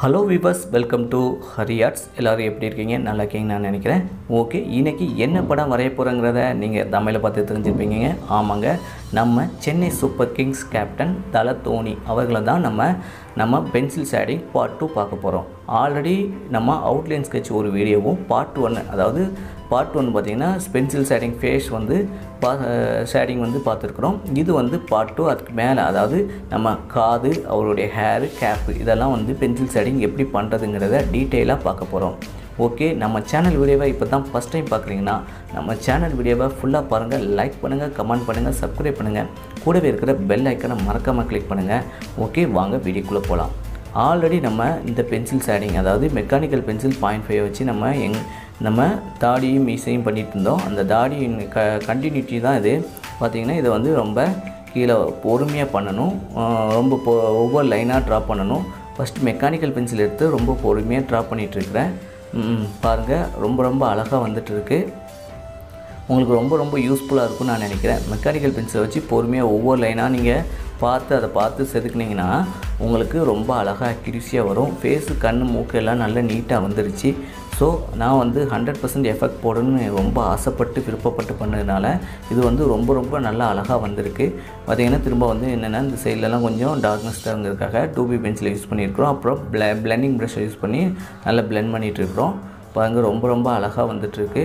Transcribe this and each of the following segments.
Hello viewers welcome to Hari arts எல்லோரும் எப்படி இருக்கீங்க நல்லா இருக்கீங்கன்னு நான் நினைக்கிறேன் ஓகே இன்றைக்கி என்ன படம் வரைய போகிறோங்கிறத நீங்கள் தமிழில் பார்த்து தெரிஞ்சிருப்பீங்க ஆமாங்க நம்ம சென்னை சூப்பர் கிங்ஸ் கேப்டன் தல தோனி அவர்களை தான் நம்ம நம்ம பென்சில் ஷேடிங் பார்ட் டூ பார்க்க போகிறோம் ஆல்ரெடி நம்ம அவுட்லைன் sketch ஒரு வீடியோவும் பார்ட் ஒன்று அதாவது பார்ட் ஒன் பார்த்தீங்கன்னா பென்சில் ஷேடிங் ஃபேஸ் வந்து பா ஷேடிங் வந்து பார்த்துருக்குறோம் இது வந்து பார்ட் டூ அதுக்கு மேலே அதாவது நம்ம காது அவருடைய ஹேரு கேப்பு இதெல்லாம் வந்து பென்சில் ஷேடிங் எப்படி பண்ணுறதுங்கிறத டீட்டெயிலாக பார்க்க போகிறோம் ஓகே நம்ம சேனல் வீடியோவை இப்போ தான் ஃபஸ்ட் டைம் பார்க்குறீங்கன்னா நம்ம சேனல் வீடியோவை ஃபுல்லாக பாருங்கள் லைக் பண்ணுங்கள் கமெண்ட் பண்ணுங்கள் சப்ஸ்கிரைப் பண்ணுங்கள் கூடவே இருக்கிற பெல் ஐக்கனை மறக்காமல் கிளிக் பண்ணுங்கள் ஓகே வாங்க வீடியோக்குள்ளே போகலாம் ஆல்ரெடி நம்ம இந்த பென்சில் ஷேடிங் அதாவது மெக்கானிக்கல் பென்சில் பாயிண்ட் ஃபைவ் வச்சு நம்ம எங் நம்ம தாடியும் மீசையும் பண்ணிட்டு இருந்தோம் அந்த தாடியின் க கண்டினியூட்டி தான் இது பார்த்திங்கன்னா இதை வந்து ரொம்ப கீழே பொறுமையாக பண்ணணும் ஆஹ் ரொம்ப பொ ஒவ்வொரு லைனாக ட்ரா பண்ணணும் ஃபஸ்ட்டு மெக்கானிக்கல் பென்சில் எடுத்து ரொம்ப பொறுமையாக ட்ரா பண்ணிகிட்ருக்கிறேன் பாருங்கள் ரொம்ப ரொம்ப அழகாக வந்துட்டு இருக்கு உங்களுக்கு ரொம்ப ரொம்ப யூஸ்ஃபுல்லாக இருக்கும்னு நான் நினைக்கிறேன் மெக்கானிக்கல் பென்சிலை வச்சு பொறுமையாக ஒவ்வொரு லைனாக நீங்கள் பார்த்து அதை பார்த்து செதுக்குனீங்கன்னா உங்களுக்கு ரொம்ப அழகாக அக்யூரிசியாக வரும் ஃபேஸு கண் மூக்கு எல்லாம் நல்லா நீட்டாக வந்துருச்சு ஸோ நான் வந்து ஹண்ட்ரட் பர்சன்ட் எஃபெக்ட் போடணும்னு ரொம்ப ஆசைப்பட்டு விருப்பப்பட்டு பண்ணதுனால இது வந்து ரொம்ப ரொம்ப நல்லா அழகாக வந்திருக்கு பார்த்திங்கன்னா திரும்ப வந்து என்னென்னா இந்த சைட்லலாம் கொஞ்சம் டார்க்னஸ் தரங்கிறதுக்காக டூ பி பென்சில் யூஸ் பண்ணியிருக்கிறோம் அப்புறம் பிள பிளெண்டிங் ப்ரஷ் யூஸ் பண்ணி நல்லா பிளெண்ட் பண்ணிகிட்ருக்குறோம் பாருங்கள் ரொம்ப ரொம்ப அழகாக வந்துட்டுருக்கு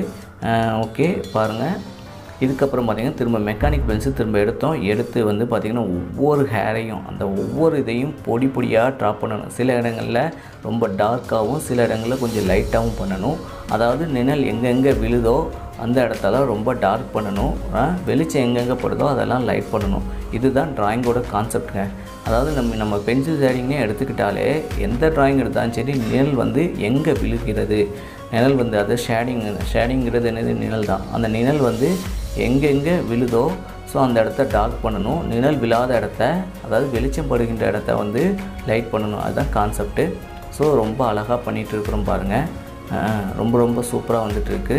ஓகே பாருங்கள் இதுக்கப்புறம் பார்த்திங்கன்னா திரும்ப மெக்கானிக் பென்சில் திரும்ப எடுத்தோம் எடுத்து வந்து பார்த்திங்கன்னா ஒவ்வொரு ஹேரையும் அந்த ஒவ்வொரு இதையும் பொடி பொடியாக ட்ராப் பண்ணணும் சில இடங்களில் ரொம்ப டார்க்காகவும் சில இடங்களில் கொஞ்சம் லைட்டாகவும் பண்ணணும் அதாவது நிழல் எங்கெங்கே விழுதோ அந்த இடத்தெல்லாம் ரொம்ப டார்க் பண்ணணும் ஆ, வெளிச்சம் எங்கெங்கே படுதோ அதெல்லாம் லைட் பண்ணணும் இதுதான் டிராயிங்கோட கான்செப்ட்டுங்க அதாவது நம்ம நம்ம பென்சில் ஷேடிங்னே எடுத்துக்கிட்டாலே எந்த டிராயிங் எடுத்தாலும் சரி நிழல் வந்து எங்கே விழுகிறது நிழல் வந்து அது ஷேடிங் ஷேடிங்கிறது என்னது நிழல் தான் அந்த நிழல் வந்து எங்கெங்கே விழுதோ ஸோ அந்த இடத்த டார்க் பண்ணணும் நிழல் விழாத இடத்த அதாவது வெளிச்சம் படுகின்ற இடத்த வந்து லைட் பண்ணணும் அதுதான் கான்செப்ட்டு ஸோ ரொம்ப அழகாக பண்ணிகிட்டு இருக்கிறோம் பாருங்கள் ரொம்ப ரொம்ப சூப்பராக வந்துட்டுருக்கு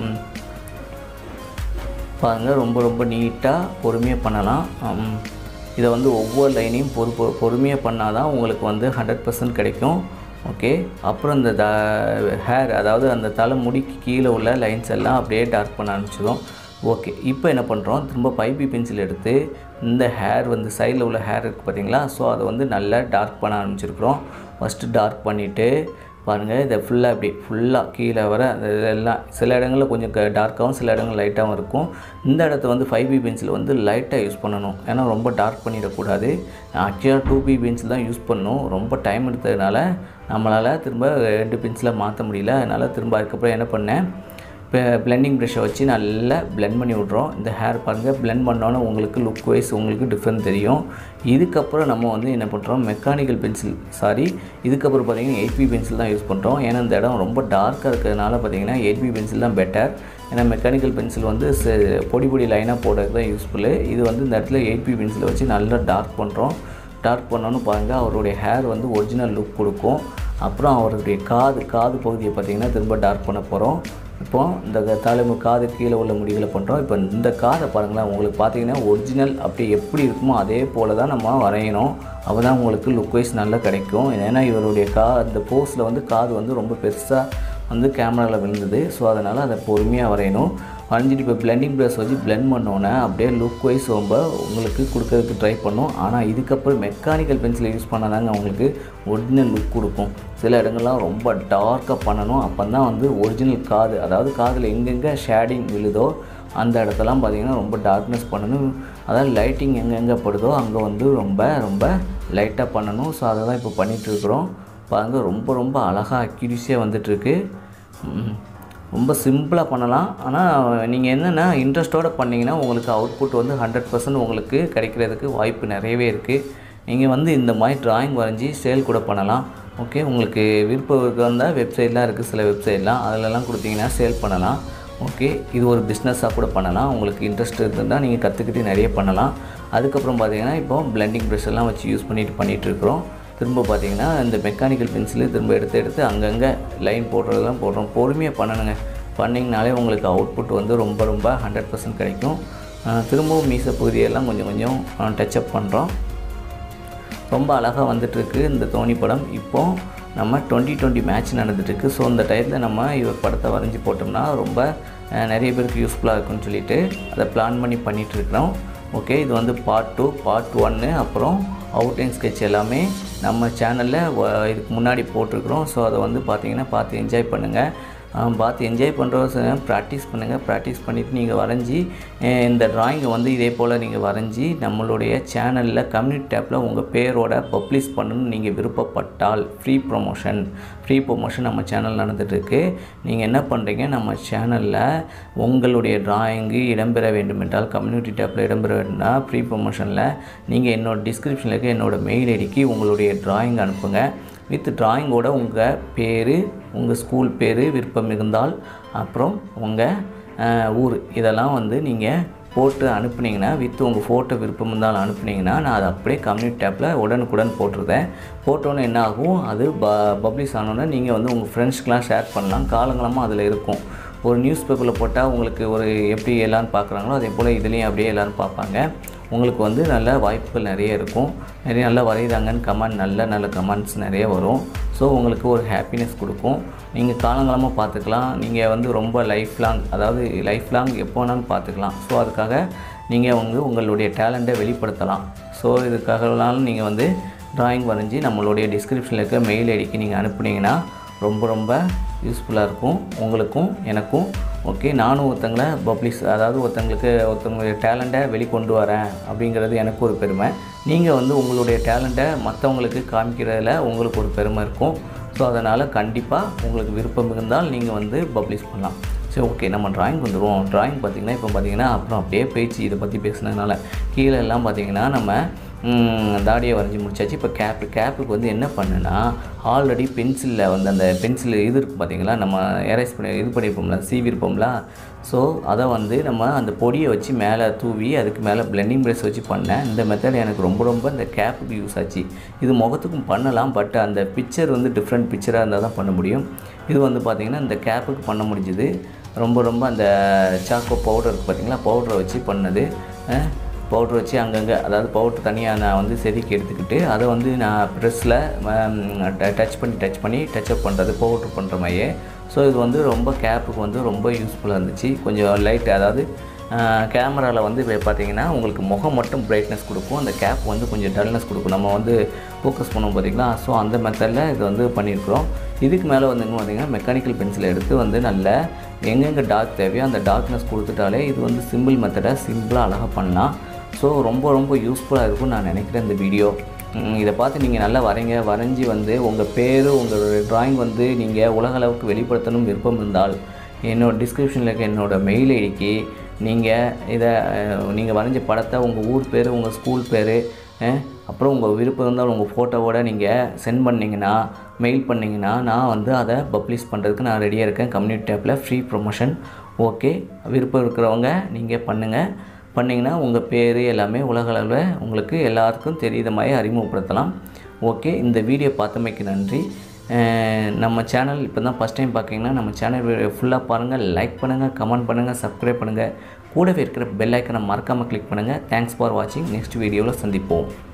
பாருங்கள் ரொம்ப ரொம்ப நீட்டாக பொறுமையாக பண்ணலாம் உம், இதை வந்து ஒவ்வொரு லைனையும் பொறு பொறு- பொறுமையாக பண்ணால் தான் உங்களுக்கு வந்து ஹண்ட்ரட் பர்சன்ட் கிடைக்கும் ஓகே அப்புறம் இந்த த ஹேர் அதாவது அந்த தலைமுடிக்கு கீழே உள்ள லைன்ஸ் எல்லாம் அப்படியே டார்க் பண்ண ஆரம்பிச்சிடும் ஓகே இப்போ என்ன பண்ணுறோம் திரும்ப பைப்பி பென்சில் எடுத்து இந்த ஹேர் வந்து சைடில் உள்ள ஹேர் இருக்குது பார்த்தீங்களா ஸோ அதை வந்து நல்லா டார்க் பண்ண ஆரம்பிச்சிருக்கிறோம் ஃபஸ்ட்டு டார்க் பண்ணிவிட்டு பாருங்கள் இதை ஃபுல்லாக இப்படி ஃபுல்லாக கீழே வர அந்த இதெல்லாம் சில இடங்களில் கொஞ்சம் டார்க்காகவும் சில இடங்கள் லைட்டாகவும் இருக்கும் இந்த இடத்த வந்து ஃபைவ் பி பென்சில் வந்து லைட்டாக யூஸ் பண்ணணும் ஏன்னா ரொம்ப டார்க் பண்ணிடக்கூடாது ஆக்சுவலாக டூ பி பென்சில் தான் யூஸ் பண்ணணும் ரொம்ப டைம் எடுத்ததுனால நம்மளால் திரும்ப ரெண்டு பென்சிலை மாற்ற முடியல அதனால் திரும்ப அதுக்கப்புறம் என்ன பண்ணேன் இப்போ பிளெண்டிங் ப்ரஷ்ஷை வச்சு நல்லா blend பண்ணி விட்றோம் இந்த ஹேர் பாருங்கள் blend பண்ணோன்னே உங்களுக்கு லுக் வைஸ் உங்களுக்கு டிஃப்ரெண்ட் தெரியும் இதுக்கப்புறம் நம்ம வந்து என்ன பண்ணுறோம் மெக்கானிக்கல் பென்சில் சாரி இதுக்கப்புறம் பார்த்தீங்கன்னா எயிட் பி பென்சில் தான் யூஸ் பண்ணுறோம் ஏன்னா இந்த இடம் ரொம்ப டார்க்காக இருக்கிறதுனால பார்த்தீங்கன்னா எயிட் பி பென்சில் தான் பெட்டர் ஏன்னா மெக்கானிக்கல் பென்சில் வந்து ச- பொடி பொடி லைனாக போடுறது தான் யூஸ்ஃபுல்லு இது வந்து இந்த இடத்துல எயிட் பி பென்சிலை வச்சு நல்லா டார்க் பண்ணுறோம் டார்க் பண்ணோன்னு பாருங்கள் அவருடைய ஹேர் வந்து ஒரிஜினல் லுக் கொடுக்கும் அப்புறம் அவருடைய காது காது பகுதியை பார்த்திங்கன்னா திரும்ப டார்க் பண்ண போகிறோம் இப்போ இந்த க- தலைமு காது கீழே உள்ள முடிகளை பண்ணுறோம் இப்போ இந்த காதை பாருங்களேன் உங்களுக்கு பார்த்தீங்கன்னா ஒரிஜினல் அப்படி எப்படி இருக்குமோ அதே போல் தான் நம்ம வரையணும் அப்போ தான் உங்களுக்கு லுக் வைஸ் நல்லா கிடைக்கும் ஏன்னா இவருடைய கா இந்த போஸில் வந்து காது வந்து ரொம்ப பெருசாக வந்து கேமராவில் விழுந்தது ஸோ அதனால் அதை பொறுமையாக வரையணும் வரைஞ்சிட்டு இப்போ பிளெண்டிங் ப்ரஷ் வச்சு blend பண்ணோன்னே அப்படியே லுக் வைஸ் ரொம்ப உங்களுக்கு கொடுக்கறதுக்கு ட்ரை பண்ணும் ஆனால் இதுக்கப்புறம் மெக்கானிக்கல் பென்சிலை யூஸ் பண்ணாதாங்க உங்களுக்கு ஒரிஜினல் லுக் கொடுக்கும் சில இடங்கள்லாம் ரொம்ப டார்க்காக பண்ணணும் அப்போ தான் வந்து ஒரிஜினல் காது அதாவது காதில் எங்கெங்கே ஷேடிங் விழுதோ அந்த இடத்தெல்லாம் பார்த்தீங்கன்னா ரொம்ப டார்க்னஸ் பண்ணணும் அதாவது லைட்டிங் எங்கெங்கே படுதோ அங்கே வந்து ரொம்ப ரொம்ப லைட்டாக பண்ணணும் ஸோ அதை தான் இப்போ பண்ணிகிட்ருக்குறோம் பாருங்க ரொம்ப ரொம்ப அழகாக அக்யூரிசியாக வந்துட்டுருக்கு ம். ரொம்ப சிம்பிளாக பண்ணலாம் ஆனால் நீங்கள் என்னென்னா இன்ட்ரெஸ்ட்டோடு பண்ணிங்கன்னா உங்களுக்கு அவுட்புட் வந்து ஹண்ட்ரட் பர்சன்ட் உங்களுக்கு கிடைக்கிறதுக்கு வாய்ப்பு நிறையவே இருக்குது நீங்கள் வந்து இந்த மாதிரி டிராயிங் வரைஞ்சி சேல் கூட பண்ணலாம் ஓகே உங்களுக்கு விருப்பம் இருந்தால் வெப்சைட்லாம் இருக்குது சில வெப்சைட்லாம் அதிலலாம் கொடுத்தீங்கன்னா சேல் பண்ணலாம் ஓகே இது ஒரு பிஸ்னஸாக கூட பண்ணலாம் உங்களுக்கு இன்ட்ரெஸ்ட் இருந்தால் நீங்கள் கற்றுக்கிட்டு நிறைய பண்ணலாம் அதுக்கப்புறம் பார்த்தீங்கன்னா இப்போ பிளெண்டிங் ப்ரஷ் எல்லாம் வச்சு யூஸ் பண்ணிட்டு பண்ணிகிட்டு இருக்கிறோம் திரும்ப பார்த்தீங்கன்னா இந்த மெக்கானிக்கல் பென்சிலு திரும்ப எடுத்து எடுத்து அங்கங்கே லைன் போடுறதெல்லாம் போடுறோம் பொறுமையாக பண்ணணுங்க பண்ணிங்கனாலே உங்களுக்கு அவுட்புட் வந்து ரொம்ப ரொம்ப ஹண்ட்ரட் பர்சன்ட் கிடைக்கும் அஹ் திரும்பவும் மீச பகுதியெல்லாம் கொஞ்சம் கொஞ்சம் டச்சப் பண்ணுறோம் ரொம்ப அழகாக வந்துட்டுருக்கு இந்த தோனி படம் இப்போ நம்ம டுவெண்ட்டி டுவெண்ட்டி மேட்ச் நடந்துட்டுருக்கு ஸோ அந்த டயத்தில் நம்ம இவர் படத்தை வரைஞ்சி போட்டோம்னா ரொம்ப அஹ், நிறைய பேருக்கு யூஸ்ஃபுல்லாக இருக்கும்னு சொல்லிட்டு அதை பிளான் பண்ணி பண்ணிகிட்டு இருக்கிறோம் ஓகே இது வந்து பார்ட் டூ பார்ட் ஒன்று அப்புறம் அவுட்லைன் ஸ்கெட்ச் எல்லாமே நம்ம சேனலில் இதுக்கு முன்னாடி போட்டிருக்கிறோம் ஸோ அதை வந்து பார்த்தீங்கன்னா பார்த்து என்ஜாய் பண்ணுங்கள் ஆஹ் பார்த்து என்ஜாய் பண்ணுற ப்ராக்டிஸ் பண்ணுங்கள் ப்ராக்டிஸ் பண்ணிவிட்டு நீங்கள் வரைஞ்சி அஹ் இந்த ட்ராயிங்கை வந்து இதே போல் நீங்கள் வரைஞ்சி நம்மளுடைய சேனலில் கம்யூனிட்டி டேப்பில் உங்கள் பேரோட பப்ளிஷ் பண்ணணும்னு நீங்கள் விருப்பப்பட்டால் ஃப்ரீ ப்ரொமோஷன் ஃப்ரீ ப்ரொமோஷன் நம்ம சேனல் நடந்துகிட்ருக்கு நீங்கள் என்ன பண்ணுறீங்க நம்ம சேனலில் உங்களுடைய ட்ராயிங்கு இடம்பெற வேண்டுமென்றால் கம்யூனிட்டி டேப்பில் இடம்பெற வேண்டும்னா ஃப்ரீ ப்ரொமோஷனில் நீங்கள் என்னோட டிஸ்கிரிப்ஷனில் இருக்க என்னோட மெயில் ஐடிக்கு உங்களுடைய ட்ராயிங் அனுப்புங்க வித் ட்ராயிங்கோட உங்கள் பேர் உங்கள் ஸ்கூல் பேர் விருப்பம் இருந்தால் அப்புறம் உங்கள் ஊர் இதெல்லாம் வந்து நீங்கள் போட்டு அனுப்புனீங்கன்னா வித் உங்கள் ஃபோட்டோ விருப்பம் இருந்தாலும் அனுப்புனீங்கன்னா நான் அதை அப்படியே கம்யூனிட்டி டேப்பில் உடனுக்குடன் போட்டுருதேன் போட்டோன்னே என்ன ஆகும் அது ப பப்ளிஷ் ஆனோன்னே நீங்கள் வந்து உங்கள் ஃப்ரெண்ட்ஸ்க்கெலாம் ஷேர் பண்ணலாம் காலங்காலமாக அதில் இருக்கும் ஒரு நியூஸ் பேப்பரில் போட்டால் உங்களுக்கு ஒரு எப்படி எல்லோரும் பார்க்குறாங்களோ அதே போல் இதுலேயும் அப்படியே எல்லோரும் பார்ப்பாங்க உங்களுக்கு வந்து நல்ல வாய்ப்புகள் நிறைய இருக்கும் நிறைய நல்லா வரைகிறாங்கன்னு கமெண்ட் நல்ல நல்ல கமெண்ட்ஸ் நிறைய வரும் ஸோ உங்களுக்கு ஒரு ஹாப்பினஸ் கொடுக்கும் நீங்கள் காலங்காலமாக பார்த்துக்கலாம் நீங்கள் வந்து ரொம்ப லைஃப் லாங் அதாவது லைஃப் லாங் எப்போ வேணாலும் பார்த்துக்கலாம் ஸோ அதுக்காக நீங்கள் வந்து உங்களுடைய டேலண்ட்டை வெளிப்படுத்தலாம் ஸோ இதுக்காகனாலும் நீங்கள் வந்து ட்ராயிங் வரைஞ்சி நம்மளுடைய டிஸ்கிரிப்ஷனில் இருக்க மெயில் ஐடிக்கு நீங்கள் அனுப்புனீங்கன்னா ரொம்ப ரொம்ப யூஸ்ஃபுல்லாக இருக்கும் உங்களுக்கும் எனக்கும் ஓகே நானும் ஒருத்தங்களை பப்ளிஷ் அதாவது ஒருத்தங்களுக்கு ஒருத்தவங்களுடைய டேலண்ட்டை வெளிக்கொண்டு வரேன் அப்படிங்கிறது எனக்கு ஒரு பெருமை நீங்கள் வந்து உங்களுடைய டேலண்ட்டை மற்றவங்களுக்கு காமிக்கிறதுல உங்களுக்கு ஒரு பெருமை இருக்கும் ஸோ அதனால் கண்டிப்பாக உங்களுக்கு விருப்பம் இருந்தால் நீங்கள் வந்து பப்ளிஷ் பண்ணலாம் சரி ஓகே நம்ம டிராயிங் வந்துடுவோம் டிராயிங் பார்த்திங்கன்னா இப்போ பார்த்தீங்கன்னா அப்புறம் அப்படியே பேச்சு இதை பற்றி பேசுனதுனால கீழே எல்லாம் பார்த்திங்கன்னா நம்ம ம், தாடியை வரைஞ்சி முடிச்சாச்சு இப்போ கேப்பு கேப்புக்கு வந்து என்ன பண்ணுன்னா ஆல்ரெடி பென்சிலில் வந்து அந்த பென்சில் இது இருக்குது பார்த்தீங்களா நம்ம எரேஸ் பண்ணி இது பண்ணியிருப்போம்ல சீவிருப்போம்ல ஸோ அதை வந்து நம்ம அந்த பொடியை வச்சு மேலே தூவி அதுக்கு மேலே பிளெண்டிங் ப்ரெஷ் வச்சு பண்ணேன் இந்த மெத்தட் எனக்கு ரொம்ப ரொம்ப இந்த கேப்புக்கு யூஸ் ஆச்சு இது முகத்துக்கும் பண்ணலாம் பட் அந்த பிக்சர் வந்து டிஃப்ரெண்ட் பிக்சராக இருந்தால் தான் பண்ண முடியும் இது வந்து பார்த்திங்கன்னா இந்த கேப்புக்கு பண்ண முடிஞ்சுது ரொம்ப ரொம்ப அந்த சாக்கோ பவுடர் இருக்குது பார்த்தீங்களா பவுடரை வச்சு பண்ணது பவுட்ரு வச்சு அங்கங்கே அதாவது பவுட்ரு தனியாக நான் வந்து செதுக்கி எடுத்துக்கிட்டு அதை வந்து நான் ப்ரெஸ்ஸில் டச் பண்ணி டச் பண்ணி டச்சப் பண்ணுறது பவுட்ரு பண்ணுற மாதிரியே ஸோ இது வந்து ரொம்ப கேப்புக்கு வந்து ரொம்ப யூஸ்ஃபுல்லாக இருந்துச்சு கொஞ்சம் லைட் அதாவது கேமராவில் வந்து இப்போ பார்த்தீங்கன்னா உங்களுக்கு முகம் மட்டும் பிரைட்னஸ் கொடுக்கும் அந்த கேப் வந்து கொஞ்சம் டல்னஸ் கொடுக்கும் நம்ம வந்து ஃபோக்கஸ் பண்ணுவோம் பார்த்தீங்களா ஸோ அந்த மெத்தடில் இது வந்து பண்ணியிருக்கிறோம் இதுக்கு மேலே வந்துங்க பார்த்தீங்கன்னா மெக்கானிக்கல் பென்சிலை எடுத்து வந்து நல்ல எங்கெங்கே டார்க் தேவையோ அந்த டார்க்னஸ் கொடுத்துட்டாலே இது வந்து சிம்பிள் மெத்தடை சிம்பிளாக அழகாக பண்ணலாம் ஸோ ரொம்ப ரொம்ப யூஸ்ஃபுல்லாக இருக்கும்னு நான் நினைக்கிறேன் இந்த வீடியோ ம், இதை பார்த்து நீங்கள் நல்லா வரைங்க வரைஞ்சி வந்து உங்கள் பேர் உங்களுடைய ட்ராயிங் வந்து நீங்கள் உலக அளவுக்கு வெளிப்படுத்தணும் விருப்பம் இருந்தால் என்னோட டிஸ்கிரிப்ஷனில் இருக்க என்னோட மெயில் ஐடிக்கு நீங்கள் இதை நீங்கள் வரைஞ்ச படத்தை உங்கள் ஊர் பேர் உங்கள் ஸ்கூல் பேர் அப்புறம் உங்கள் விருப்பம் இருந்தால் உங்கள் ஃபோட்டோவோட நீங்கள் சென்ட் பண்ணிங்கன்னா மெயில் பண்ணிங்கன்னா நான் வந்து அதை பப்ளிஷ் பண்ணுறதுக்கு நான் ரெடியாக இருக்கேன் கம்யூனிட்டி டேப்பில் ஃப்ரீ ப்ரொமோஷன் ஓகே விருப்பம் இருக்கிறவங்க நீங்கள் பண்ணுங்கள் பண்ணிங்கன்னா உங்கள் பேர் எல்லாமே உலக அளவில் உங்களுக்கு எல்லாருக்கும் தெரியுத மாதிரி அறிமுகப்படுத்தலாம் ஓகே இந்த வீடியோ பார்த்தமைக்கு நன்றி அஹ் நம்ம சேனல் இப்போ தான் ஃபஸ்ட் டைம் பார்க்கிங்கன்னா நம்ம சேனல் ஃபுல்லாக பாருங்கள் லைக் பண்ணுங்கள் கமெண்ட் பண்ணுங்கள் சப்ஸ்கிரைப் பண்ணுங்கள் கூடவே இருக்கிற பெல் ஐக்கனை மறக்காமல் கிளிக் பண்ணுங்கள் தேங்க்ஸ் ஃபார் வாட்சிங் நெக்ஸ்ட் வீடியோவில் சந்திப்போம்